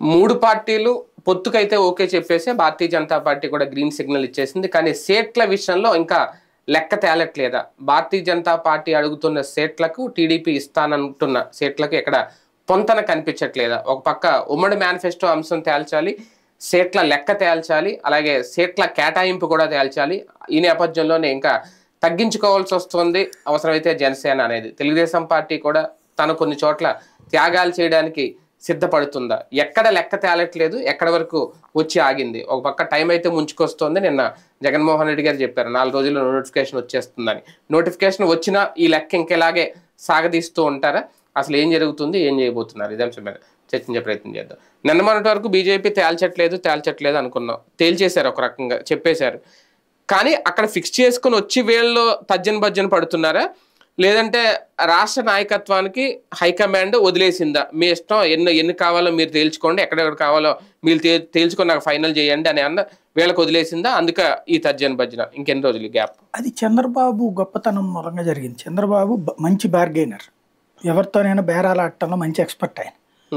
మూడు పార్టీలు పొత్తుకైతే ఓకే చెప్పేసి భారతీయ జనతా పార్టీ కూడా గ్రీన్ సిగ్నల్ ఇచ్చేసింది కానీ సీట్ల విషయంలో ఇంకా లెక్క తేలట్లేదా భారతీయ జనతా పార్టీ అడుగుతున్న సీట్లకు టీడీపీ ఇస్తానంటున్న సీట్లకు ఇక్కడ పొంతన కనిపించట్లేదా ఒక పక్క ఉమ్మడి మేనిఫెస్టో అంశం తేల్చాలి సీట్ల లెక్క తేల్చాలి అలాగే సీట్ల కేటాయింపు కూడా తేల్చాలి ఈ నేపథ్యంలోనే ఇంకా తగ్గించుకోవాల్సి వస్తుంది అవసరమైతే జనసేన అనేది తెలుగుదేశం పార్టీ కూడా తను కొన్ని చోట్ల త్యాగాలు చేయడానికి సిద్ధపడుతుందా ఎక్కడ లెక్క తేలట్లేదు ఎక్కడ వరకు వచ్చి ఆగింది ఒక పక్క టైం అయితే ముంచుకొస్తోంది నిన్న జగన్మోహన్ రెడ్డి గారు చెప్పారు నాలుగు రోజుల్లో నోటిఫికేషన్ వచ్చేస్తుందని నోటిఫికేషన్ వచ్చినా ఈ లెక్క ఇంకెలాగే సాగదీస్తూ ఉంటారా అసలు ఏం జరుగుతుంది ఏం చేయబోతున్నారు ఇదే అంశం మీద చర్చించే ప్రయత్నం చేద్దాం నిన్న మొన్నటి వరకు బీజేపీ తేల్చట్లేదు తేల్చట్లేదు అనుకున్నాం తేల్చేశారు ఒక రకంగా చెప్పేశారు కానీ అక్కడ ఫిక్స్ చేసుకుని వచ్చి వీళ్ళు తర్జన భర్జన పడుతున్నారా లేదంటే రాష్ట్ర నాయకత్వానికి హైకమాండ్ వదిలేసిందా మీ ఇష్టం ఎన్ని ఎన్ని కావాలో మీరు తేల్చుకోండి ఎక్కడెక్కడ కావాలో మీరు తే తేల్చుకొని నాకు ఫైనల్ చేయండి అని అన్న వీళ్ళకి వదిలేసిందా అందుక ఈ తర్జన భర్జన ఇంకెన్ని రోజులు గ్యాప్ అది చంద్రబాబు గొప్పతనం మూలంగా జరిగింది చంద్రబాబు బ- మంచి బార్గెయినర్ ఎవరితోనైనా బేరాలు ఆడటంలో మంచి ఎక్స్పర్ట్ ఆయన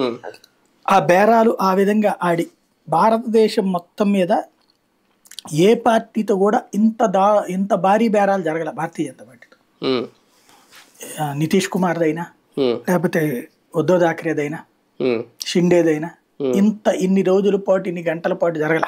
ఆ బేరాలు ఆ విధంగా ఆడి భారతదేశం మొత్తం మీద ఏ పార్టీతో కూడా ఇంత దా ఇంత భారీ బేరాలు జరగల భారతీయ జనతా పార్టీతో ఆ, నితీష్ కుమార్దైనా లేకపోతే ఉద్ధవ్ థాక్రేదైనా షిండేదైనా ఇంత ఇన్ని రోజుల పాటు ఇన్ని గంటల పాటు జరగల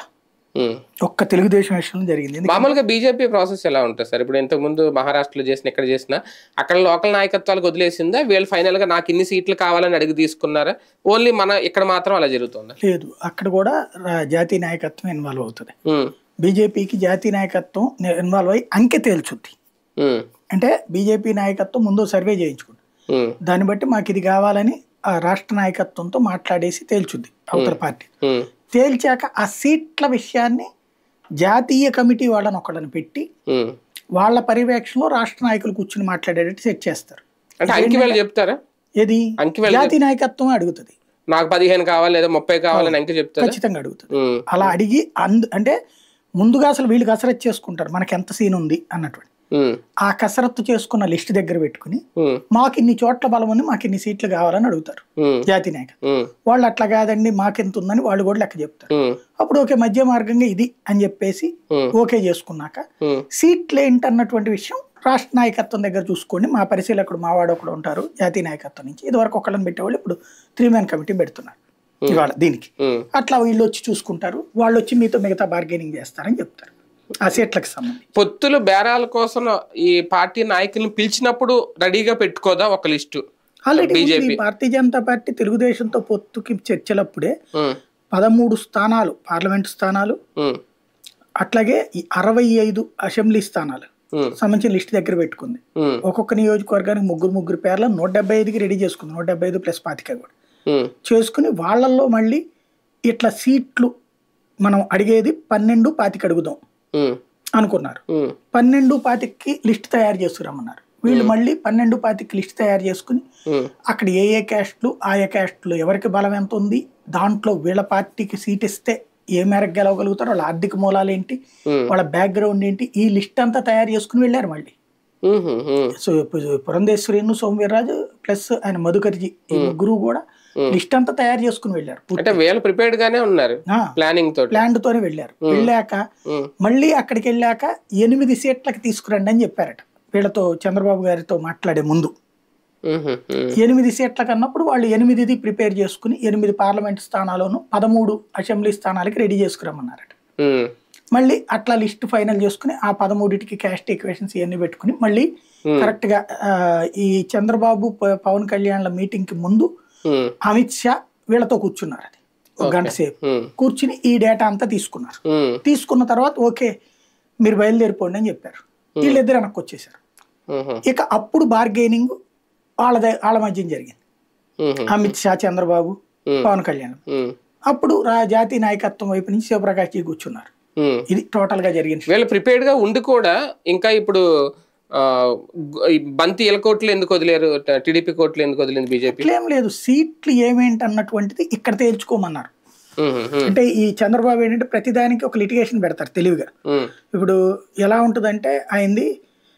ఒక్క తెలుగుదేశం విషయంలో జరిగింది ఎందుకంటే మామూలుగా బీజేపీ ప్రాసెస్ ఎలా ఉంటుంది సార్ ఇప్పుడు ఇంతకు ముందు మహారాష్ట్రలో చేసిన ఎక్కడ చేసినా అక్కడ లోకల్ నాయకత్వాలకు వదిలేసిందా వీళ్ళు ఫైనల్ గా నాకు ఇన్ని సీట్లు కావాలని అడిగి తీసుకున్నారా ఓన్లీ మన ఇక్కడ మాత్రం అలా జరుగుతుందా లేదు అక్కడ కూడా రా- జాతీయ నాయకత్వం ఇన్వాల్వ్ అవుతుంది ఉమ్, బీజేపీకి జాతీయ నాయకత్వం ఇన్వాల్వ్ అయ్యి అంకె తేల్చుద్ది ఉమ్, అంటే బీజేపీ నాయకత్వం ముందు సర్వే చేయించుకుంది ఉమ్, దాన్ని బట్టి మాకు ఇది కావాలని ఆ రాష్ట్ర నాయకత్వంతో మాట్లాడేసి తేల్చుద్ది అవతల పార్టీ ఉమ్, తేల్చాక ఆ సీట్ల విషయాన్ని జాతీయ కమిటీ వాళ్ళని ఒకళ్ళని పెట్టి ఉమ్. వాళ్ళ పర్యవేక్షణలో రాష్ట్ర నాయకులు కూర్చుని మాట్లాడేటట్టు సెట్ చేస్తారు అంటే అంకి వాళ్ళు చెప్తారా ఏది అంకి వాళ్ళు జాతీయ నాయకత్వం అడుగుతుంది నాకు పదిహేను కావాలి లేదా ముప్పై కావాలని అంకి చెప్తారా ఖచ్చితంగా అడుగుతుంది ఉమ్, అలా అడిగి అందు అంటే ముందుగా అసలు వీళ్ళు కసరత్తు చేసుకుంటారు మనకి ఎంత సీన్ ఉంది అన్నటువంటి ఉమ్, ఆ కసరత్తు చేసుకున్న లిస్ట్ దగ్గర పెట్టుకుని ఉమ్, మాకు ఇన్ని చోట్ల బలం ఉంది మాకు ఇన్ని సీట్లు కావాలని అడుగుతారు ఉమ్, జాతీయ నాయకత్వం ఉమ్, వాళ్ళు అట్లా కాదండి మాకెంత ఉందని వాళ్ళు కూడా లెక్క చెప్తారు ఉమ్, అప్పుడు ఓకే మధ్య మార్గంగా ఇది అని చెప్పేసి ఉమ్, ఓకే చేసుకున్నాక ఉమ్, సీట్లు ఏంటన్నటువంటి విషయం రాష్ట్ర నాయకత్వం దగ్గర చూసుకోండి మా పరిశీలకుడు మావాడు ఒకడు ఉంటారు జాతీయ నాయకత్వం నుంచి ఇదివరకు ఒకళ్ళని పెట్టేవాళ్ళు ఇప్పుడు త్రీ మ్యాన్ కమిటీ పెడుతున్నారు ఇవాళ దీనికి ఉమ్. అట్లా వీళ్ళు వచ్చి చూసుకుంటారు వాళ్ళు వచ్చి మీతో మిగతా బార్గెనింగ్ చేస్తారని చెప్తారు ఆ సీట్లకు సంబంధించి పొత్తులు బేరాల కోసం ఈ పార్టీ నాయకులను పిలిచినప్పుడు రెడీగా పెట్టుకోదా ఒక లిస్టు ఆల్రెడీ బీజేపీ. ఉంది. భారతీయ జనతా పార్టీ తెలుగుదేశంతో పొత్తుకి చర్చలప్పుడే ఉమ్, పదమూడు స్థానాలు పార్లమెంటు స్థానాలు ఉమ్, అట్లాగే ఈ అరవై ఐదు అసెంబ్లీ స్థానాలు ఉమ్, సంబంధించిన లిస్ట్ దగ్గర పెట్టుకుంది ఉమ్, ఒక్కొక్క నియోజకవర్గానికి ముగ్గురు ముగ్గురు పేర్ల నూట డెబ్బై ఐదుకి రెడీ చేసుకుంది నూట డెబ్బై ఐదు ప్లస్ పాతిక కూడా ఉమ్, చేసుకుని వాళ్ళల్లో మళ్ళీ ఇట్లా సీట్లు మనం అడిగేది పన్నెండు పాతిక అడుగుదాం ఉమ్, అనుకున్నారు ఉమ్, పన్నెండు పాతికి లిస్ట్ తయారు చేసుకురమ్మన్నారు వీళ్ళు మళ్ళీ పన్నెండు పాతికి లిస్ట్ తయారు చేసుకుని ఉమ్, అక్కడ ఏ ఏ క్యాస్ట్లు ఆయా క్యాస్ట్లు ఎవరికి బలం ఎంత ఉంది దాంట్లో వీళ్ళ పార్టీకి సీట్ ఇస్తే ఏ మేరకు గెలవగలుగుతారో వాళ్ళ ఆర్థిక మూలాలు ఏంటి ఉమ్, వాళ్ళ బ్యాక్గ్రౌండ్ ఏంటి ఈ లిస్ట్ అంతా తయారు చేసుకుని వెళ్ళారు మళ్ళీ ఉమ్, ఉమ్, సో పు- పురంధేశ్వరిను సోమవీర్రాజు ప్లస్ ఆయన మధుకర్జీ ఈ ముగ్గురు కూడా లిస్ట్ అంతా తయారు చేసుకుని వెళ్ళారు అంటే వీళ్ళు ప్రిపేర్డ్ గానే ఉన్నారు ప్లానింగ్ తోటి ప్లాండ్ తోనే వెళ్ళారు వెళ్ళాక ఉమ్, మళ్ళీ అక్కడికి వెళ్ళాక ఎనిమిది సీట్లకి తీసుకురండి అని చెప్పారట వీళ్ళతో చంద్రబాబు గారితో మాట్లాడే ముందు ఉమ్, ఉమ్, ఎనిమిది సీట్లకు అన్నప్పుడు వాళ్ళు ఎనిమిదిది ప్రిపేర్ చేసుకుని ఎనిమిది పార్లమెంట్ స్థానాలను పదమూడు అసెంబ్లీ స్థానాలకి రెడీ చేసుకురమ్మన్నారట ఉమ్, మళ్ళీ అట్లా లిస్ట్ ఫైనల్ చేసుకుని ఆ పదమూడిటికి క్యాస్ట్ ఈక్వేషన్స్ ఇవన్నీ పెట్టుకుని మళ్ళీ కరెక్ట్ గా ఆ, ఈ చంద్రబాబు ప- పవన్ కళ్యాణ్ల మీటింగ్ కి ముందు ఉమ్, అమిత్ షా వీళ్ళతో కూర్చున్నారు అది ఒక గంట సేపు ఉమ్, కూర్చుని ఈ డేటా అంతా తీసుకున్నారు ఉమ్, తీసుకున్న తర్వాత ఓకే మీరు బయలుదేరిపోండి అని చెప్పారు వీళ్ళిద్దరు వెనక్కి వచ్చేసారు ఉమ్, ఇక అప్పుడు బార్గెనింగ్ వాళ్ళ ద- వాళ్ళ మధ్య జరిగింది ఉమ్, అమిత్ షా చంద్రబాబు Hmm. పవన్ కళ్యాణ్ ఉమ్, అప్పుడు రా జాతీయ నాయకత్వం వైపు నుంచి శివప్రకాష్ జీ కూర్చున్నారు ఉమ్. ఇది టోటల్ గా జరిగింది వీళ్ళు ప్రిపేర్డ్ గా ఉండి కూడా ఇంకా ఇప్పుడు ఆ, గు- ఈ బంతి ఎల కోట్లు ఎందుకు వదిలేరు టీడీపీ కోట్లు ఎందుకు వదిలింది బీజేపీ ఇట్లేం లేదు సీట్లు ఏమేంటి అన్నటువంటిది ఇక్కడ తేల్చుకోమన్నారు ఉమ్, ఉమ్, అంటే ఈ చంద్రబాబు ఏంటంటే ప్రతిదానికి ఒక లిటిగేషన్ పెడతారు తెలివిగా ఉమ్, ఇప్పుడు ఎలా ఉంటుందంటే ఆయనది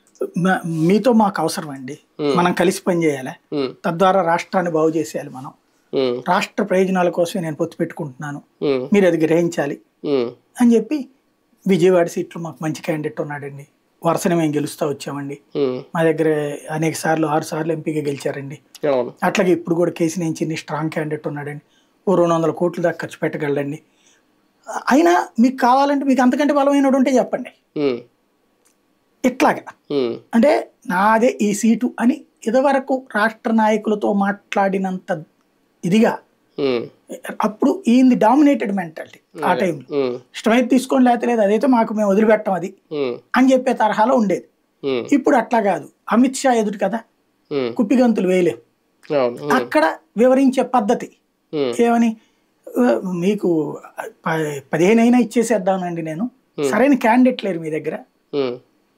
"మ- మీతో మాకు అవసరం అండి మనం కలిసి పనిచేయాలి ఉమ్, తద్వారా రాష్ట్రాన్ని బాగు చేసేయాలి మనం ఉమ్, రాష్ట్ర ప్రయోజనాల కోసమే నేను పొత్తు పెట్టుకుంటున్నాను ఉమ్, మీరు అది గ్రహించాలి ఉమ్, అని చెప్పి విజయవాడ సీట్లో మాకు మంచి క్యాండిడేట్ ఉన్నాడండి వరుసనే మేము గెలుస్తూ వచ్చామండి ఉమ్, మా దగ్గర అనేక సార్లు ఆరు సార్లు ఎంపీగా గెలిచారండి అవును అట్లాగే ఇప్పుడు కూడా కేసీ నుంచి స్ట్రాంగ్ క్యాండిడేట్ ఉన్నాడండి ఓ రెండు వందల కోట్ల దాకా ఖర్చు పెట్టగలడండి అయినా మీకు కావాలంటే మీకు అంతకంటే బలమైనడు ఉంటే చెప్పండి ఉమ్, ఇట్లాగా ఉమ్, అంటే నాదే ఈ సీటు అని ఇదివరకు రాష్ట్ర నాయకులతో మాట్లాడినంత ఇదిగా ఉమ్, అప్పుడు ఈయనది డామినేటెడ్ మెంటాలిటీ ఆ టైంలో ఉమ్, ఇష్టమైతే తీసుకోండి లేకపోతే లేదు అదైతే మాకు మేము వదిలిపెట్టం అది ఉమ్, అని చెప్పే తరహాలో ఉండేది ఉమ్, ఇప్పుడు అట్లా కాదు అమిత్ షా ఎదుటి కదా ఉమ్, కుప్పిగంతులు వేయలేవు అవును ఉమ్, అక్కడ వివరించే పద్ధతి ఉమ్, ఏమని "ఆ, మీకు ప- పదిహేను అయినా ఇచ్చేసేద్దానండి నేను సరైన క్యాండిడేట్ లేరు మీ దగ్గర ఉమ్,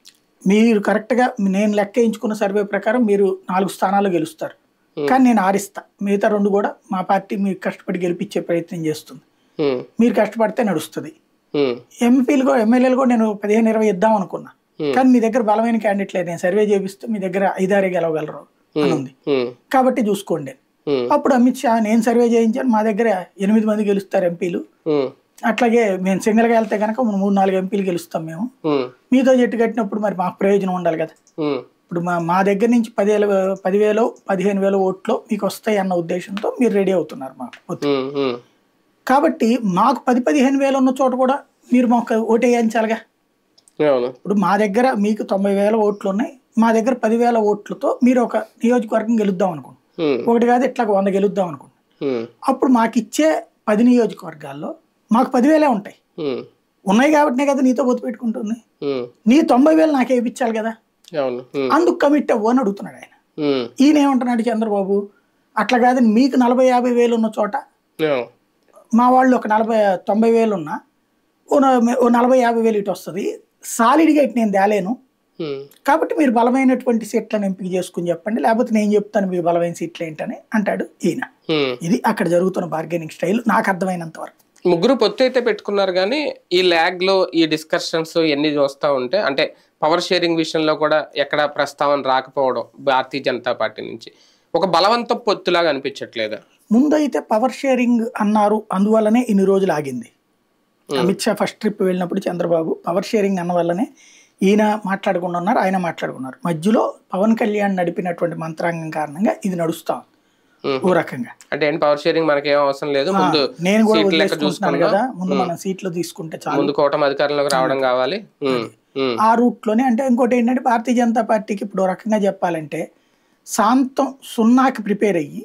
మీరు కరెక్ట్గా నేను లెక్క వేయించుకున్న సర్వే ప్రకారం మీరు నాలుగు స్థానాలు గెలుస్తారు కానీ నేను ఆరిస్తా మిగతా రెండు కూడా మా పార్టీ మీకు కష్టపడి గెలిపించే ప్రయత్నం చేస్తుంది ఉమ్, మీరు కష్టపడితే నడుస్తుంది ఉమ్, ఎంపీలు కూడా ఎమ్మెల్యేలు కూడా నేను పదిహేను ఇరవై ఇద్దాం అనుకున్నా కానీ మీ దగ్గర బలమైన క్యాండిడేట్ లేదు నేను సర్వే చేపిస్తే మీ దగ్గర ఐదారే గెలవగలరు అని ఉంది ఉమ్, కాబట్టి చూసుకోండి ఉమ్, అప్పుడు అమిత్ షా నేను సర్వే చేయించాను మా దగ్గర ఎనిమిది మంది గెలుస్తారు ఎంపీలు ఉమ్, అట్లాగే మేము సింగిల్గా వెళ్తే కనుక మూడు నాలుగు ఎంపీలు గెలుస్తాం మేము ఉమ్, మీతో జట్టు కట్టినప్పుడు మరి మాకు ప్రయోజనం ఉండాలి కదా ఉమ్, ఇప్పుడు మా మా దగ్గర నుంచి పదివేల పదివేలు పదిహేను వేల ఓట్లు మీకు వస్తాయి అన్న ఉద్దేశంతో మీరు రెడీ అవుతున్నారు మాకు పొత్తు. ఉమ్, ఉమ్, కాబట్టి మాకు పది పదిహేను వేలు ఉన్న చోట కూడా మీరు మాకు ఓటు వేయించాలిగా అవును ఇప్పుడు మా దగ్గర మీకు తొంభై వేల ఓట్లు ఉన్నాయి మా దగ్గర పదివేల ఓట్లతో మీరు ఒక నియోజకవర్గం గెలుద్దాం అనుకోండి ఉమ్, ఒకటి కాదు ఇట్లా వంద గెలుద్దాం అనుకోండి ఉమ్, అప్పుడు మాకు ఇచ్చే పది నియోజకవర్గాల్లో మాకు పదివేలే ఉంటాయి ఉమ్, ఉన్నాయి కాబట్టినే కదా నీతో పొత్తు పెట్టుకుంటుంది ఉమ్, నీ తొంభై వేలు నాకే ఇప్పించాలి కదా అవును ఉమ్, అందుకు కమిట్ అవ్వు అని అడుగుతున్నాడు ఆయన ఉమ్, ఈయన ఏమంటున్నాడు చంద్రబాబు అట్లా కాదని మీకు నలభై యాభై వేలు ఉన్న చోట అవును మా వాళ్ళు ఒక నలభై తొంభై వేలు ఉన్నా ఓ న- ఓ నలభై యాభై వేలు ఇటు వస్తుంది సాలిడ్గా ఇటు నేను తేలేను ఉమ్, కాబట్టి మీరు బలమైనటువంటి సీట్లను ఎంపిక చేసుకుని చెప్పండి లేకపోతే నేను చెప్తాను మీకు బలమైన సీట్లు ఏంటని అంటాడు ఈయన ఉమ్. ఇది అక్కడ జరుగుతున్న బార్గెనింగ్ స్టైల్ నాకు అర్థమైనంత వరకు ముగ్గురు పొత్తు అయితే పెట్టుకున్నారు కానీ ఈ ల్యాగ్ లో ఈ డిస్కషన్స్ ఎన్ని చూస్తూ ఉంటే అంటే పవర్ షేరింగ్ విషయంలో కూడా ఎక్కడ ప్రస్తావన రాకపోవడం భారతీయ జనతా పార్టీ నుంచి ఒక బలవంత పొత్తులాగా అనిపించట్లేదా ముందు అయితే పవర్ షేరింగ్ అన్నారు అందువల్లనే ఇన్ని రోజులు ఆగింది అమిత్ షా ఫస్ట్ ట్రిప్ వెళ్ళినప్పుడు చంద్రబాబు పవర్ షేరింగ్ అన్న వల్లనే ఈయన మాట్లాడుకుండా ఉన్నారు ఆయన మాట్లాడుకున్నారు మధ్యలో పవన్ కళ్యాణ్ నడిపినటువంటి మంత్రాంగం కారణంగా ఇది నడుస్తా ఉంది. మ్మ్. ఓ రకంగా అంటే ఏంటి పవర్ షేరింగ్ మనకి ఏం అవసరం లేదు ముందు నేను కూడా సీట్లు లెక్క వదిలేసుకుంటున్నాను చూసుకుందాం కదా ముందు మనం సీట్లు తీసుకుంటే చాలు ముందు కూటమి అధికారంలోకి రావడం కావాలి ఉమ్, ఉమ్, ఆ రూట్లోనే అంటే ఇంకోటి ఏంటంటే భారతీయ జనతా పార్టీకి ఇప్పుడు ఓ రకంగా చెప్పాలంటే శాంతం సున్నాకి ప్రిపేర్ అయ్యి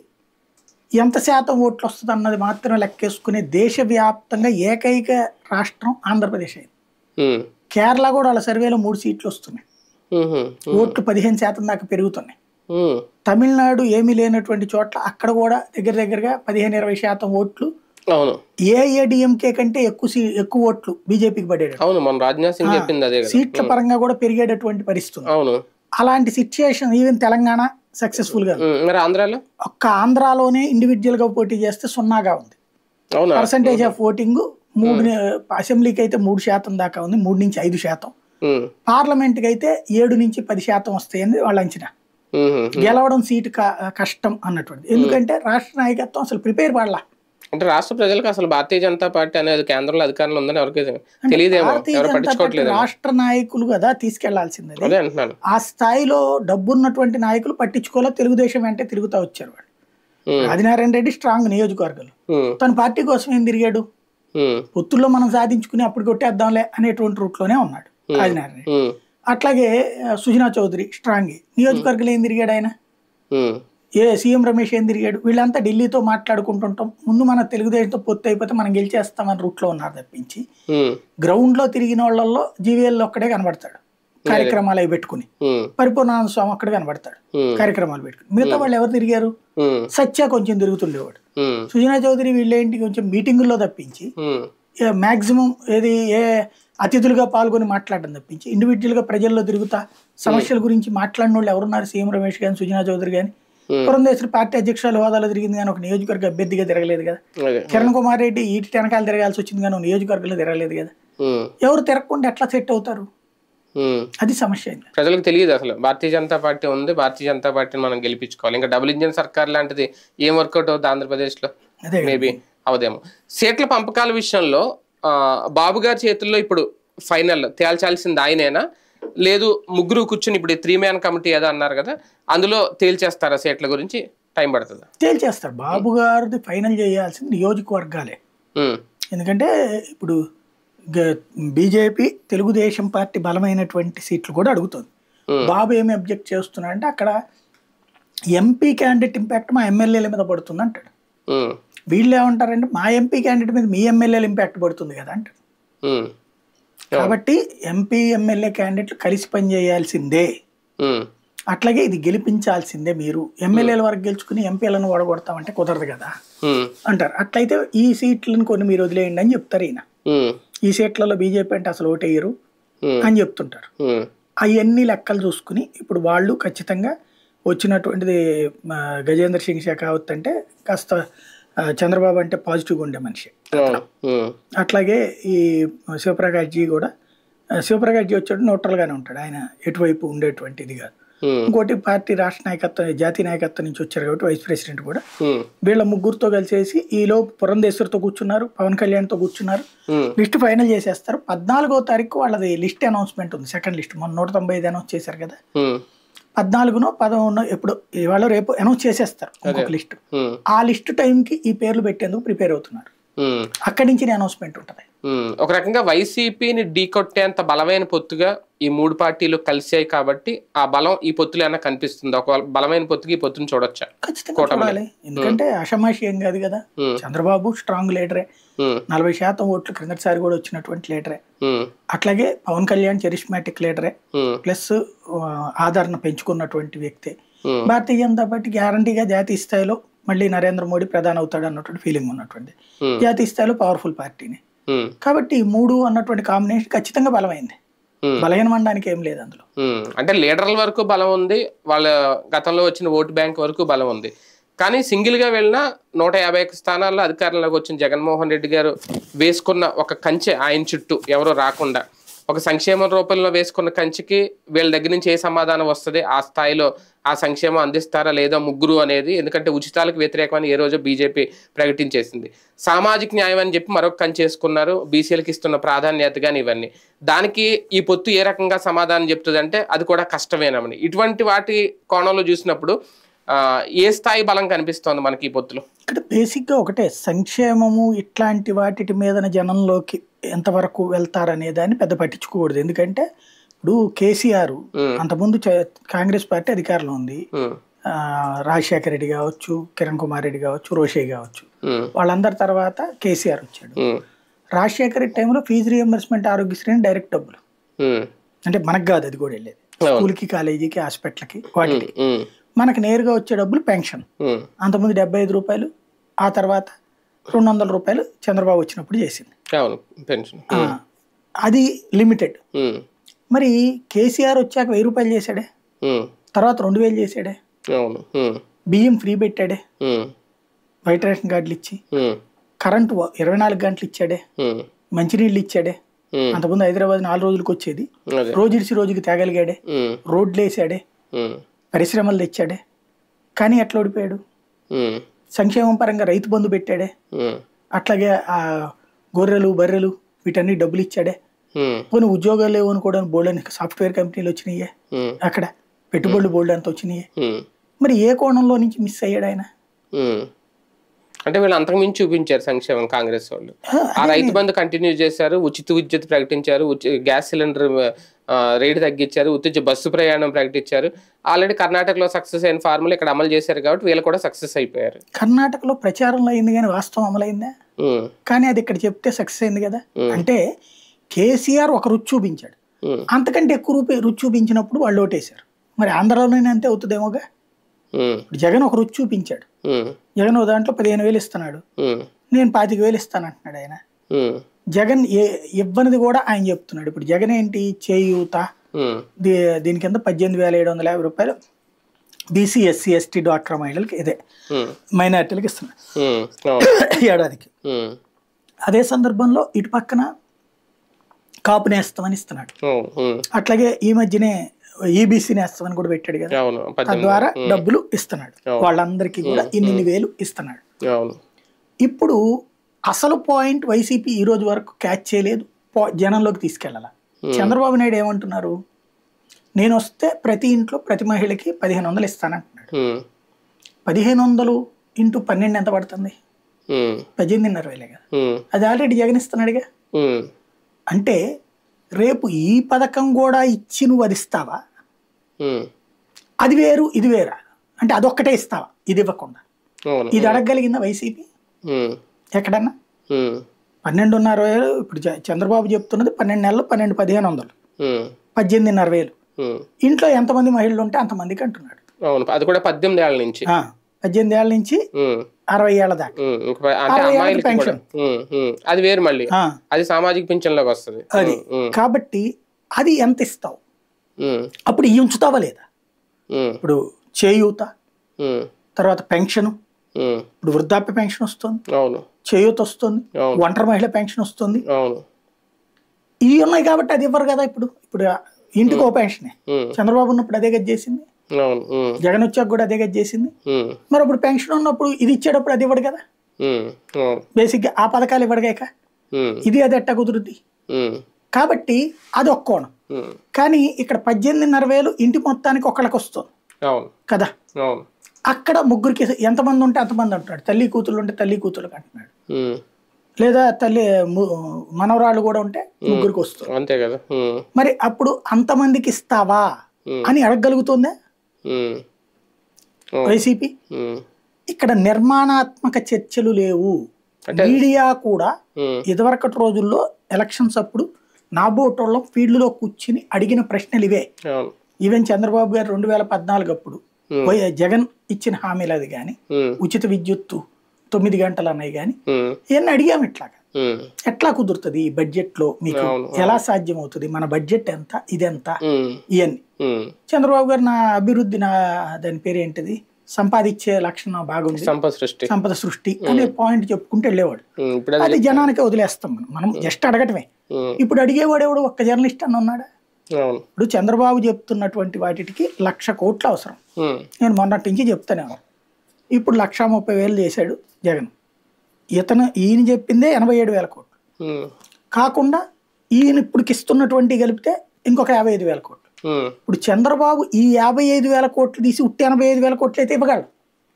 ఎంత శాతం ఓట్లు వస్తుంది అన్నది మాత్రం లెక్కేసుకునే దేశవ్యాప్తంగా ఏకైక రాష్ట్రం ఆంధ్రప్రదేశ్ అయింది ఉమ్, కేరళ కూడా వాళ్ళ సర్వేలో మూడు సీట్లు వస్తున్నాయి ఉమ్, ఉమ్, ఓట్లు పదిహేను శాతం దాకా పెరుగుతున్నాయి ఉమ్, తమిళనాడు ఏమీ లేనటువంటి చోట్ల అక్కడ కూడా దగ్గర దగ్గరగా పదిహేను ఇరవై శాతం ఓట్లు అవును ఏఐఏడిఎంకే కంటే ఎక్కువ సీ ఎక్కువ ఓట్లు బీజేపీకి పడేటట్టు అవును మన రాజ్నాథ్ సింగ్ చెప్పింది అదే కదా సీట్ల పరంగా కూడా పెరిగేటటువంటి పరిస్థితి ఉంది. అవును అలాంటి సిచ్యుయేషన్ ఈవెన్ తెలంగాణ సక్సెస్ఫుల్ గా ఉంది. ఉమ్, మరి ఆంధ్రాలో ఒక్క ఆంధ్రాలోనే ఇండివిజువల్ గా పోటీ చేస్తే సున్నాగా ఉంది అవునా పర్సంటేజ్ ఆఫ్ ఓటింగ్ మూడు అసెంబ్లీకి అయితే మూడు శాతం దాకా ఉంది మూడు నుంచి ఐదు శాతం ఉమ్, పార్లమెంట్కి అయితే ఏడు నుంచి పది శాతం వస్తాయని వాళ్ళ అంచనా ఉమ్, ఉమ్. గెలవడం సీటు క- కష్టం అన్నటువంటి ఎందుకంటే రాష్ట్ర నాయకత్వం అసలు ప్రిపేర్ పడలా అంటే రాష్ట్ర ప్రజలకు అసలు భారతీయ జనతా పార్టీ అనేది కేంద్రంలో అధికారంలో ఉందని ఎవరికి తెలియదేమో భారతీయ ఎవరు జనతా పార్టీ పట్టించుకోవట్లేదు రాష్ట్ర నాయకులు కదా తీసుకెళ్లాల్సింది అది. అదే అంటున్నాను ఆ స్థాయిలో డబ్బున్నటువంటి నాయకులు పట్టించుకోలే తెలుగుదేశం వెంటే తిరుగుతూ వచ్చారు వాళ్ళు ఉమ్, ఆదినారాయణ రెడ్డి స్ట్రాంగ్ నియోజకవర్గాలు ఉమ్, తన పార్టీ కోసం ఏం తిరిగాడు ఉమ్, పొత్తుల్లో మనం సాధించుకుని అప్పుడు కొట్టేద్దాంలే అనేటువంటి రూట్లోనే ఉన్నాడు ఆదినారాయణ రెడ్డి ఉమ్, అట్లాగే ఆ, సుజనా చౌదరి స్ట్రాంగ్ నియోజకవర్గాలు ఏం తిరిగాడు ఆయన ఉమ్, ఏ సీఎం రమేష్ ఏం తిరిగాడు వీళ్ళంతా ఢిల్లీతో మాట్లాడుకుంటుంటాం ముందు మన తెలుగుదేశంతో పొత్తు అయిపోతే మనం గెలిచేస్తామని రూట్లో ఉన్నారు తప్పించి ఉమ్, గ్రౌండ్ లో తిరిగిన వాళ్ళల్లో జీవీఎల్ ఒక్కడే కనబడతాడు కార్యక్రమాలు అవి పెట్టుకుని ఉమ్, పరిపూర్ణానంద స్వామి ఒక్కడే కనబడతాడు ఉమ్, కార్యక్రమాలు పెట్టుకుని మిగతా వాళ్ళు ఎవరు తిరిగారు ఉమ్, సత్య కొంచెం తిరుగుతుండేవాడు ఉమ్, సుజనా చౌదరి వీళ్ళేంటి కొంచెం మీటింగుల్లో తప్పించి ఉమ్, మ్యాక్సిమం ఏది ఏ అతిథులుగా పాల్గొని మాట్లాడడం తప్పించి ఇండివిజువల్గా ప్రజల్లో తిరుగుతా సమస్యల గురించి మాట్లాడిన వాళ్ళు ఎవరున్నారు సీఎం రమేష్ కానీ సుజనా చౌదరి కానీ Hmm. పురంధేశ్వరి పార్టీ అధ్యక్షురాలు హోదాలో తిరిగింది కానీ ఒక నియోజకవర్గ అభ్యర్థిగా తిరగలేదు కదా అదే కిరణ్ కుమార్ రెడ్డి ఈటి వెనకాల తిరగాల్సి వచ్చింది కానీ ఒక నియోజకవర్గంలో తిరగలేదు కదా ఉమ్, ఎవరు తిరగకుండా ఎట్లా సెట్ అవుతారు ఉమ్. అది సమస్య అయింది ప్రజలకు తెలియదు అసలు భారతీయ జనతా పార్టీ ఉంది భారతీయ జనతా పార్టీని మనం గెలిపించుకోవాలి ఇంకా డబుల్ ఇంజిన్ సర్కార్ లాంటిది ఏం వర్కౌట్ అవుతుంది ఆంధ్రప్రదేశ్లో అదే కదా. మేబీ అవదేమో సీట్ల పంపకాల విషయంలో ఆ, బాబు గారి చేతుల్లో ఇప్పుడు ఫైనల్ తేల్చాల్సింది ఆయనేనా లేదు ముగ్గురు కూర్చుని ఇప్పుడు త్రీ మ్యాన్ కమిటీ ఏదో అన్నారు కదా అందులో తేల్చేస్తారా సీట్ల గురించి టైం పడుతుందా తేల్చేస్తారు బాబు గారిది ఫైనల్ చేయాల్సింది నియోజకవర్గాలే ఉమ్, ఎందుకంటే ఇప్పుడు బీజేపీ తెలుగుదేశం పార్టీ బలమైనటువంటి సీట్లు కూడా అడుగుతుంది బాబు ఏమి అబ్జెక్ట్ చేస్తున్నాడంటే అక్కడ ఎంపీ క్యాండిడేట్ ఇంపాక్ట్ మా ఎమ్మెల్యేల మీద పడుతుంది అంటాడు ఉమ్, వీళ్ళు ఏమంటారంటే మా ఎంపీ క్యాండిడేట్ మీద మీ ఎమ్మెల్యేల ఇంపాక్ట్ పడుతుంది కదా అంటాడు ఉమ్, కాబట్టి ఎంపీ ఎమ్మెల్యే క్యాండిడేట్లు కలిసి పనిచేయాల్సిందే ఉమ్, అట్లాగే ఇది గెలిపించాల్సిందే మీరు ఎమ్మెల్యేల వరకు గెలుచుకుని ఎంపీలను ఓడగొడతామంటే కుదరదు కదా ఉమ్, అంటారు అట్లయితే ఈ సీట్లను కొన్ని మీరు వదిలేయండి అని చెప్తారు ఈయన ఉమ్, ఈ సీట్లలో బీజేపీ అంటే అసలు ఓటేయరు ఉమ్, అని చెప్తుంటారు ఉమ్, అవన్నీ లెక్కలు చూసుకుని ఇప్పుడు వాళ్ళు ఖచ్చితంగా వచ్చినటువంటిది ఆ, గజేంద్ర సింగ్ షెకావత్ అంటే కాస్త ఆ, చంద్రబాబు అంటే పాజిటివ్గా ఉండే మనిషి అవును, ఉమ్, అట్లాగే ఈ శివప్రకాష్ జీ కూడా ఆ, శివప్రకాష్ జీ వచ్చాడు న్యూట్రల్గానే ఉంటాడు ఆయన ఎటువైపు ఉండేటువంటిది కాదు ఉమ్, ఇంకోటి పార్టీ రాష్ట్ర నాయకత్వం జాతీయ నాయకత్వం నుంచి వచ్చారు కాబట్టి వైస్ ప్రెసిడెంట్ కూడా ఉమ్, వీళ్ళ ముగ్గురుతో కలిసేసి ఈలో పురంధేశ్వరితో కూర్చున్నారు పవన్ కళ్యాణ్తో కూర్చున్నారు ఉమ్, లిస్ట్ ఫైనల్ చేసేస్తారు పద్నాలుగో తారీఖు వాళ్ళది లిస్ట్ అనౌన్స్మెంట్ ఉంది సెకండ్ లిస్ట్ మొన్న నూట తొంభై ఐదు అనౌన్స్ చేశారు కదా ఉమ్, పద్నాలుగునో పదమూడునో ఎప్పుడు ఇవాళ రేపు అనౌన్స్ చేసేస్తారు ఇంకొక లిస్ట్ ఉమ్, ఆ లిస్ట్ టైంకి ఈ పేర్లు పెట్టేందుకు ప్రిపేర్ అవుతున్నారు ఉమ్. అక్కడి నుంచి అనౌన్స్మెంట్ ఉంటుంది ఉమ్, ఒక రకంగా వైసీపీని ఢీకొట్టేంత బలమైన పొత్తుగా ఈ మూడు పార్టీలు కలిసాయి కాబట్టి ఆ బలం ఈ పొత్తులు ఏమైనా కనిపిస్తుంది ఒక బలమైన పొత్తుకి ఈ పొత్తుని చూడొచ్చా ఖచ్చితంగా చూడాలి ఎందుకంటే అషమాషి ఏం కాదు కదా ఉమ్. చంద్రబాబు స్ట్రాంగ్ లీడరే ఉమ్, నలభై శాతం ఓట్లు క్రిందటిసారి కూడా వచ్చినటువంటి లీడరే ఉమ్, అట్లాగే పవన్ కళ్యాణ్ చరిష్మాటిక్ లీడరే ఉమ్, ప్లస్ ఆ, ఆదరణ పెంచుకున్నటువంటి వ్యక్తే ఉమ్, భారతీయ జనతా పార్టీ గ్యారంటీగా జాతీయ స్థాయిలో మళ్ళీ నరేంద్ర మోడీ ప్రధాని అవుతాడు అన్నటువంటి ఫీలింగ్ ఉన్నటువంటి Hmm. జాతీయ స్థాయిలో పవర్ఫుల్ పార్టీని ఉమ్, కాబట్టి ఈ మూడు అన్నటువంటి కాంబినేషన్ ఖచ్చితంగా బలమైంది Hmm. బలహీనమనడానికి ఏం లేదు అందులో ఉమ్, అంటే లీడర్ల వరకు బలం ఉంది వాళ్ళ గతంలో వచ్చిన ఓటు బ్యాంక్ వరకు బలం ఉంది కానీ సింగిల్ గా వెళ్ళిన నూట యాభై ఒక్క స్థానాల్లో అధికారంలోకి వచ్చిన జగన్మోహన్ రెడ్డి గారు వేసుకున్న ఒక కంచె ఆయన చుట్టూ ఎవరో రాకుండా ఒక సంక్షేమం రూపంలో వేసుకున్న కంచికి వీళ్ళ దగ్గర నుంచి ఏ సమాధానం వస్తుంది ఆ స్థాయిలో ఆ సంక్షేమం అందిస్తారా లేదా ముగ్గురు అనేది ఎందుకంటే ఉచితాలకు వ్యతిరేకమని ఏ రోజు బీజేపీ ప్రకటించేసింది సామాజిక న్యాయం అని చెప్పి మరొక కంచి వేసుకున్నారు బీసీలకు ఇస్తున్న ప్రాధాన్యత కానీ ఇవన్నీ దానికి ఈ పొత్తు ఏ రకంగా సమాధానం చెప్తుందంటే అది కూడా కష్టమేనమని ఇటువంటి వాటి కోణంలో చూసినప్పుడు ఆ, ఏ స్థాయి బలం కనిపిస్తోంది మనకి ఈ పొత్తులో ఇక్కడ బేసిక్గా ఒకటే సంక్షేమము ఇట్లాంటి వాటి మీద జనంలోకి ఎంతవరకు వెళ్తారనే దాన్ని పెద్ద పట్టించుకోకూడదు ఎందుకంటే ఇప్పుడు కేసీఆర్ అంతకుముందు చ- కాంగ్రెస్ పార్టీ అధికారంలో ఉంది ఉమ్, ఆ, రాజశేఖర రెడ్డి కావచ్చు కిరణ్ కుమార్ రెడ్డి కావచ్చు రోషే కావచ్చు ఉమ్, వాళ్ళందరి తర్వాత కేసీఆర్ వచ్చాడు ఉమ్, రాజశేఖర రెడ్డి టైంలో ఫీజు రియంబర్స్మెంట్ ఆరోగ్యశ్రీని డైరెక్ట్ డబ్బులు ఉమ్, అంటే మనకు కాదు అది కూడా వెళ్ళేది అవును. స్కూల్కి కాలేజీకి హాస్పిటల్కి వాటికి ఉమ్, మనకు నేరుగా వచ్చే డబ్బులు పెన్షన్ ఉమ్, అంతకుముందు డెబ్బై ఐదు రూపాయలు ఆ తర్వాత రెండు వందల రూపాయలు చంద్రబాబు వచ్చినప్పుడు చేసింది అవును పెన్షన్ ఆ, అది లిమిటెడ్ ఉమ్, మరి కేసీఆర్ వచ్చాక వెయ్యి రూపాయలు చేశాడే ఉమ్, తర్వాత రెండు వేలు చేశాడే అవును ఉమ్, బియ్యం ఫ్రీ పెట్టాడే ఉమ్, వైట్ రేషన్ కార్డులు ఇచ్చి ఉమ్, కరెంటు ఇరవై నాలుగు గంటలు ఇచ్చాడే ఉమ్, మంచినీళ్ళు ఇచ్చాడే ఉమ్, అంతకుముందు హైదరాబాద్ నాలుగు రోజులకు వచ్చేది అదే రోజు ఇడిచి రోజుకి తేగలిగాడే ఉమ్, రోడ్లు వేసాడే ఉమ్, పరిశ్రమలు తెచ్చాడే కానీ ఎట్లా ఓడిపోయాడు ఉమ్, సంక్షేమం పరంగా రైతు బంధు పెట్టాడే ఉమ్, అట్లాగే ఆ గొర్రెలు బర్రెలు వీటన్ని డబ్బులు ఇచ్చాడే ఉమ్, పోనీ ఉద్యోగాలు లేవు అనుకోవడానికి బోల్డ్ అని సాఫ్ట్వేర్ కంపెనీలు వచ్చినాయే ఉమ్, అక్కడ పెట్టుబడులు బోల్డ్ అంత వచ్చినాయే ఉమ్, మరి ఏ కోణంలో నుంచి మిస్ అయ్యాడు ఆయన ఉమ్. అంటే వీళ్ళు అంతకు మించి చూపించారు సంక్షేమం కాంగ్రెస్ వాళ్ళు ఆ, ఆ రైతు బంధు కంటిన్యూ చేశారు ఉచిత విద్యుత్ ప్రకటించారు ఉచి గ్యాస్ సిలిండర్ ఆ, రేటు తగ్గించారు ఉచిత బస్సు ప్రయాణం ప్రకటించారు ఆల్రెడీ కర్ణాటకలో సక్సెస్ అయిన ఫార్ములా ఇక్కడ అమలు చేశారు కాబట్టి వీళ్ళు కూడా సక్సెస్ అయిపోయారు కర్ణాటకలో ప్రచారంలో అయింది కానీ వాస్తవం అమలైందా ఉమ్, కానీ అది ఇక్కడ చెప్తే సక్సెస్ అయింది కదా అంటే కేసీఆర్ ఒక రుచి చూపించాడు ఉమ్, అంతకంటే ఎక్కువ రూపాయి రుచి చూపించినప్పుడు వాళ్ళు ఓటేశారు మరి ఆంధ్రాలోనే అంతే అవుతుందేమోగా ఉమ్, ఇప్పుడు జగన్ ఒక రుచి చూపించాడు ఉమ్, జగన్ ఓ దాంట్లో పదిహేను వేలు ఇస్తున్నాడు ఉమ్, నేను పాతిక వేలు ఇస్తాను అంటున్నాడు ఆయన ఉమ్, జగన్ ఏ ఇవ్వనిది కూడా ఆయన చెప్తున్నాడు ఇప్పుడు జగన్ ఏంటి చేయూత ఉమ్, దీ దీని కింద పద్దెనిమిది వేల ఏడు వందల యాభై రూపాయలు బీసీ ఎస్సీ ఎస్టీ డ్వాక్రా మహిళలకి ఇదే ఉమ్, మైనార్టీలకు ఇస్తున్నాడు ఉమ్, అవును. ఏడాదికి ఉమ్, అదే సందర్భంలో ఇటు పక్కన కాపు నేస్తామని ఇస్తున్నాడు అవును ఉమ్. అట్లాగే ఈ మధ్యనే ఈబీసీ నేస్తామని కూడా పెట్టాడు కదా అవును పద్దెనిమిది తద్వారా డబ్బులు ఇస్తున్నాడు అవును. వాళ్ళందరికీ కూడా ఇన్ని వేలు ఇస్తున్నాడు అవును ఇప్పుడు అసలు పాయింట్ వైసీపీ ఈ రోజు వరకు క్యాచ్ చేయలేదు పా- జనంలోకి తీసుకెళ్ళాల చంద్రబాబు నాయుడు ఏమంటున్నారు నేను వస్తే ప్రతి ఇంట్లో ప్రతి మహిళకి పదిహేను వందలు ఇస్తానంటున్నాడు ఉమ్. పదిహేను వందలు ఇంటూ పన్నెండు ఎంత పడుతుంది ఉమ్. పద్దెనిమిదిన్నర వేలే కదా ఉమ్. అది ఆల్రెడీ జగన్ ఇస్తున్నాడుగా ఉమ్. అంటే రేపు ఈ పథకం కూడా ఇచ్చి నువ్వు అది ఇస్తావా ఉమ్. అది వేరు ఇది వేరా అంటే అదొక్కటే ఇస్తావా ఇది ఇవ్వకుండా అవును ఇది అడగగలిగిందా వైసీపీ ఉమ్. ఎక్కడన్నా ఉమ్. పన్నెండున్నర వేలు ఇప్పుడు చ- చంద్రబాబు చెప్తున్నది పన్నెండు నెలలు పన్నెండు పదిహేను వందలు ఉమ్. పద్దెనిమిదిన్నర వేలు ఉమ్. ఇంట్లో ఎంతమంది మహిళలు ఉంటే అంతమందికి అంటున్నాడు అవును అది కూడా పద్దెనిమిది ఏళ్ళ నుంచి ఆ, పద్దెనిమిది ఏళ్ళ నుంచి ఉమ్. అరవై ఏళ్ళ దాకా ఉమ్. ఇంక ప- అంటే అరవై ఏళ్ళకి అమ్మాయిలకి కూడా పెన్షన్. ఉమ్. ఉమ్. అది వేరు మళ్ళీ ఆ, అది సామాజిక పింఛన్లోకి వస్తుంది అది ఉమ్. కాబట్టి అది ఎంత ఇస్తావు ఉమ్. అప్పుడు ఇవి ఉంచుతావా లేదా ఉమ్. ఇప్పుడు చేయూత ఉమ్. తర్వాత పెన్షన్ ఉమ్. ఇప్పుడు వృద్ధాప్య పెన్షన్ వస్తుంది అవును చేయూత వస్తుంది అవును. ఒంటరి మహిళ పెన్షన్ వస్తుంది అవును ఇవి ఉన్నాయి కాబట్టి అది ఇవ్వరు కదా ఇప్పుడు ఇప్పుడు ఇంటికి ఓ పెన్షనే ఉమ్. చంద్రబాబు ఉన్నప్పుడు అదే గది చేసింది అవును ఉమ్. జగన్ వచ్చాక కూడా అదే గది చేసింది ఉమ్. మరి ఇప్పుడు పెన్షన్ ఉన్నప్పుడు ఇది ఇచ్చేటప్పుడు అది ఇవ్వడు కదా ఉమ్. అవును బేసిక్గా ఆ పథకాలు ఇవ్వడుగాక ఉమ్. ఇది అది ఎట్టా కుదురుద్ది ఉమ్. కాబట్టి అది ఒక కోణం ఉమ్. కానీ ఇక్కడ పద్దెనిమిదిన్నర వేలు ఇంటి మొత్తానికి ఒకళ్ళకి వస్తుంది అవును కదా అవును అక్కడ ముగ్గురికి ఎంతమంది ఉంటే అంతమంది అంటున్నాడు తల్లి కూతురు ఉంటే తల్లి కూతురుకి అంటున్నాడు ఉమ్. లేదా తల్లి ము- మనవరాళ్ళు కూడా ఉంటే ముగ్గురికి వస్తుంది అంతే కదా ఉమ్. మరి అప్పుడు అంతమందికి ఇస్తావా ఉమ్. అని అడగగలుగుతుందా ఉమ్. అవును. వైసీపీ ఉమ్. ఇక్కడ నిర్మాణాత్మక చర్చలు లేవు మీడియా కూడా ఉమ్. ఇదివరకటి రోజుల్లో ఎలక్షన్స్ అప్పుడు నాబోటోళ్ళం ఫీల్డ్లో కూర్చుని అడిగిన ప్రశ్నలు ఇవే అవును ఈవెన్ చంద్రబాబు గారు రెండు వేల పద్నాలుగు అప్పుడు Hmm. వై- జగన్ ఇచ్చిన హామీలు అది కానీ ఉమ్. ఉచిత విద్యుత్తు తొమ్మిది గంటలు అన్నాయి కానీ ఉమ్. ఇవన్నీ అడిగాము ఇట్లాగా ఉమ్. ఎట్లా కుదురుతుంది ఈ బడ్జెట్లో మీకు అవును, ఎలా సాధ్యం అవుతుంది మన బడ్జెట్ ఎంత ఇదెంత ఉమ్. ఇవన్నీ ఉమ్. చంద్రబాబు గారు నా అభివృద్ధి నా దాని పేరు ఏంటిది సంపాదించే లక్షణం బాగుంది సంపద సృష్టి సంపద సృష్టి అనే పాయింట్ చెప్పుకుంటూ వెళ్ళేవాడు ఉమ్. ఇప్పుడు అది అది జనానికి వదిలేస్తాం మనం మనం జస్ట్ అడగటమే ఉమ్. ఇప్పుడు అడిగేవాడు ఎవడు ఒక్క జర్నలిస్ట్ అన్న ఉన్నాడా అవును ఇప్పుడు చంద్రబాబు చెప్తున్నటువంటి వాటికి లక్ష కోట్లు అవసరం ఉమ్. నేను మొన్నటి నుంచి చెప్తానే ఉన్నాను. ఇప్పుడు లక్ష ముప్పై వేలు చేశాడు జగన్ ఇతను ఈయన చెప్పిందే ఎనభై ఏడు వేల కోట్లు ఉమ్. కాకుండా ఈయన ఇప్పటికి ఇస్తున్నటువంటి కలిపితే ఇంకొక యాభై ఐదు వేల కోట్లు ఉమ్. ఇప్పుడు చంద్రబాబు ఈ యాభై ఐదు వేల కోట్లు తీసి ఉట్టి ఎనభై ఐదు వేల కోట్లు అయితే ఇవ్వగలడు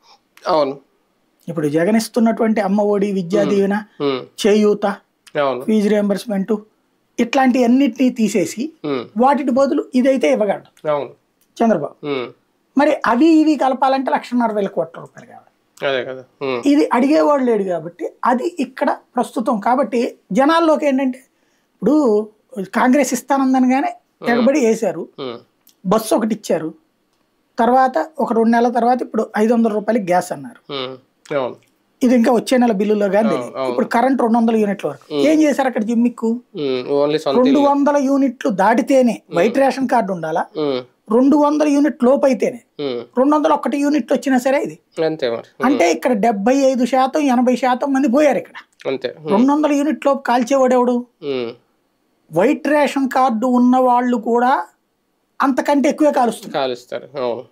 అవును ఇప్పుడు జగన్ ఇస్తున్నటువంటి అమ్మ ఒడి విద్యా దీవెన ఉమ్. చేయూత అవును ఫీజు రియంబర్స్మెంట్ ఇట్లాంటి అన్నిటినీ తీసేసి ఉమ్. వాటి బదులు ఇదైతే ఇవ్వగలడు అవును చంద్రబాబు ఉమ్. మరి అవి ఇవి కలపాలంటే లక్షన్నర వేల కోట్ల రూపాయలు కావాలి అదే కదా ఉమ్. ఇది అడిగేవాడు లేడు కాబట్టి అది ఇక్కడ ప్రస్తుతం కాబట్టి జనాల్లోకి ఏంటంటే ఇప్పుడు కాంగ్రెస్ ఇస్తానందనగానే ఎగబడి వేశారు ఉమ్. బస్సు ఒకటి ఇచ్చారు తర్వాత ఒక రెండు నెలల తర్వాత ఇప్పుడు ఐదు వందల రూపాయలకి గ్యాస్ అన్నారు ఉమ్. అవును ఇది ఇంకా వచ్చే నెల బిల్లులో కానీ తెలియదు అవును. ఇప్పుడు కరెంట్ రెండు వందల యూనిట్ల వరకు ఏం చేశారు అక్కడ జిమ్మిక్కు ఉమ్. ఓన్లీ సొంత రెండు ఇల్లు. వందల యూనిట్లు దాటితేనే వైట్ రేషన్ కార్డు ఉండాలా ఉమ్. రెండు వందల యూనిట్ లోపు అయితేనే ఉమ్. రెండు వందల ఒకటి యూనిట్లు వచ్చినా సరే ఇది అంతే మరి అంటే ఇక్కడ డెబ్బై ఐదు శాతం ఎనభై శాతం మంది పోయారు ఇక్కడ అంతే ఉమ్. రెండు వందల యూనిట్ లోపు కాల్చేవాడెవడు ఉమ్. వైట్ రేషన్ కార్డు ఉన్న వాళ్ళు కూడా అంతకంటే ఎక్కువే కాలుస్తున్నారు కాలుస్తారు అవును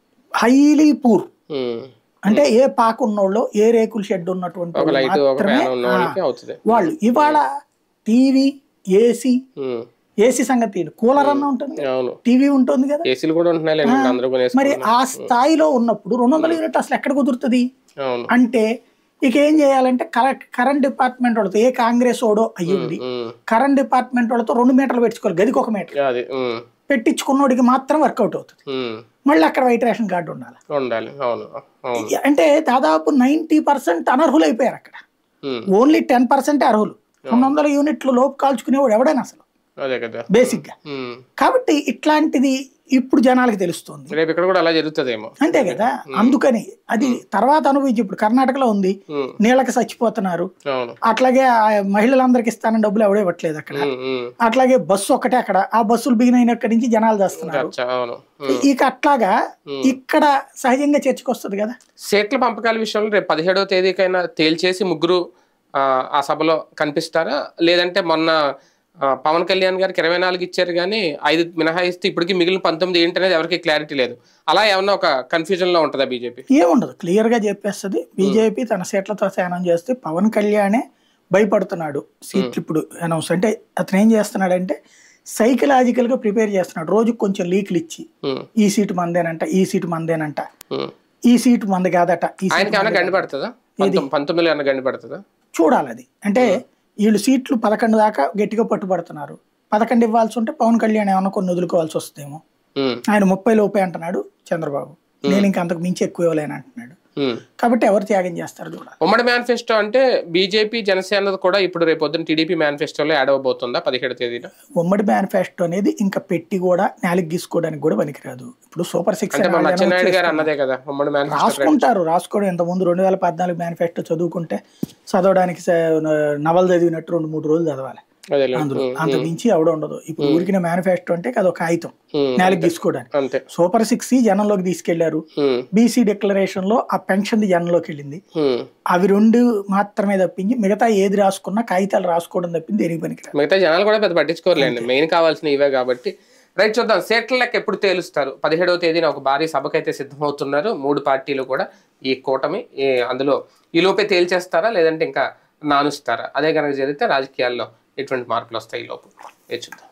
హైలీ పూర్ ఉమ్. అంటే ఏ పాకు ఉన్నోళ్ళు ఏ రేకుల షెడ్ ఉన్నటువంటి ఒక వాళ్ళు లైట్ ఒక మాత్రమే ఫ్యాన్ ఉన్న వాళ్ళకి ఆ, అవుతుంది వాళ్ళు ఇవాళ టీవీ ఏసీ ఉమ్. ఏసీ సంగతి కూలర్ అన్న ఉంటుంది కదా, అవును టీవీ ఉంటుంది కదా ఏసీలు కూడా ఉంటున్నాయి అందరూ మరి కొనేసుకుంటున్నారు ఆ స్థాయిలో ఉన్నప్పుడు రెండు వందల యూనిట్ అసలు ఎక్కడ కుదురుతుంది అవును అంటే ఇక ఏం చేయాలంటే కరెక్ట్ కరెంట్ డిపార్ట్మెంట్ వాళ్ళతో ఏ కాంగ్రెస్ ఓడో అయ్యింది ఉమ్. కరెంట్ డిపార్ట్మెంట్ వాళ్ళతో రెండు మీటర్లు పెట్టుకోవాలి గదికి ఒక మీటర్ అది ఉమ్. పెట్టించుకున్నోడికి మాత్రం వర్కౌట్ అవుతుంది ఉమ్. మళ్ళీ అక్కడ వైట్ రేషన్ కార్డు ఉండాలి ఉండాలి అవును అవును అంటే దాదాపు నైంటీ పర్సెంట్ అనర్హులు అయిపోయారు అక్కడ ఉమ్. ఓన్లీ టెన్ పర్సెంట్ అర్హులు రెండు వందల యూనిట్లు లోపు కాల్చుకునేవాడు ఎవడైనా అసలు అదే కదా బేసిక్గా ఉమ్. కాబట్టి ఇట్లాంటిది ఇప్పుడు జనాలకు తెలుస్తుంది రేపు ఇక్కడ కూడా అలా జరుగుతుందేమో అంతే కదా అందుకని అది తర్వాత అనుభవించి ఇప్పుడు కర్ణాటకలో ఉంది ఉమ్. నీళ్ళకి చచ్చిపోతున్నారు అవును అట్లాగే ఆ మహిళలందరికి ఇస్తానని డబ్బులు ఎవడే ఇవ్వట్లేదు అక్కడ ఉమ్. ఉమ్. అట్లాగే బస్సు ఒకటే అక్కడ ఆ బస్సులు బిగిన్ అయినక్కడి నుంచి జనాలు చేస్తున్నారు అచ్చా, అవును ఉమ్. ఇక అట్లాగా ఇక్కడ సహజంగా చర్చకు వస్తుంది కదా సీట్ల పంపకాల విషయంలో రేపు పదిహేడవ తేదీకైనా తేల్చేసి ముగ్గురు ఆ, ఆ సభలో కనిపిస్తారా లేదంటే మొన్న ఆ, పవన్ కళ్యాణ్ గారికి ఇరవై నాలుగు ఇచ్చారు కానీ ఐదు మినహాయిస్తే ఇప్పటికి మిగిలిన పంతొమ్మిది ఏంటనేది ఎవరికి క్లారిటీ లేదు అలా ఏమన్నా ఒక కన్ఫ్యూజన్ లో ఉంటుందా బీజేపీ ఏముండదు క్లియర్ గా చెప్పేస్తుంది బీజేపీ తన సీట్లతో శానం చేస్తే పవన్ కళ్యాణే భయపడుతున్నాడు సీట్లు ఇప్పుడు అనౌన్స్ అంటే అతను ఏం చేస్తున్నాడంటే సైకలాజికల్ గా ప్రిపేర్ చేస్తున్నాడు రోజుకు కొంచెం లీక్లు ఇచ్చి ఈ సీటు మందేనంట ఈ సీటు మందేనంట ఈ సీటు మంది కాదట ఈ సీటు ఆయనకి ఏమైనా గండి పడుతుందా పంతొమ్మిది పంతొమ్మిదిలో ఏమైనా గండి పడుతుందా చూడాలి అది అంటే వీళ్ళు సీట్లు పదకొండు దాకా గట్టిగా పట్టుబడుతున్నారు పదకొండు ఇవ్వాల్సి ఉంటే పవన్ కళ్యాణ్ ఏమన్నా కొన్ని వదులుకోవాల్సి వస్తుందేమో ఉమ్, ఆయన ముప్పై లోపే అంటున్నాడు చంద్రబాబు నేను ఇంకా అంతకు మించి ఎక్కువ ఇవ్వలేను అంటున్నాడు ఉమ్. కాబట్టి ఎవరు త్యాగం చేస్తారు చూడాలి ఉమ్మడి మేనిఫెస్టో అంటే బీజేపీ జనసేన కూడా ఇప్పుడు రేపు పొద్దున్న టీడీపీ మేనిఫెస్టోలో యాడ్ అవబోతుందా పదిహేడు తేదీన ఉమ్మడి మేనిఫెస్టో అనేది ఇంకా పెట్టి కూడా నేలకి గీసుకోవడానికి కూడా పనికిరాదు ఇప్పుడు సూపర్ సిక్స్ అంటే మా అచ్చెన్నాయుడు గారు అన్నదే కదా ఉమ్మడి మేనిఫెస్టో రాసుకుంటారు రాసుకోవడం ఇంత ముందు రెండు వేల పద్నాలుగు మేనిఫెస్టో చదువుకుంటే చదవడానికి స- నవలు చదివినట్టు రెండు మూడు రోజులు చదవాలి అదే అందులో అంత మించి ఎవడ ఉండదు ఇప్పుడు ఊరికిన మేనిఫెస్టో అంటే అది ఒక కాగితం ఉమ్, నేలకి గీసుకోవడానికి అంతే సూపర్ సిక్స్ జనంలోకి తీసుకెళ్లారు ఉమ్, బీసీ డిక్లరేషన్ లో ఆ పెన్షన్ జనంలోకి వెళ్ళింది ఉమ్. అవి రెండు మాత్రమే తప్పించి మిగతా ఏది రాసుకున్నా కాగితాలు రాసుకోవడం తప్పింది దేనికి పనికిరాదు మిగతా జనాలు కూడా పెద్ద పట్టించుకోరులేండి మెయిన్ కావాల్సిన ఇవే కాబట్టి రైట్ చూద్దాం సీట్ల లెక్క ఎప్పుడు తేలుస్తారు పదిహేడవ తేదీన ఒక భారీ సభకైతే సిద్ధమవుతున్నారు మూడు పార్టీలు కూడా ఈ కూటమి ఈ అందులో ఈ లోపే తేల్చేస్తారా లేదంటే ఇంకా నానుస్తారా అదే కనుక జరిగితే రాజకీయాల్లో ఎటువంటి మార్పులు వస్తాయి ఈ లోపు ఏ చూద్దాం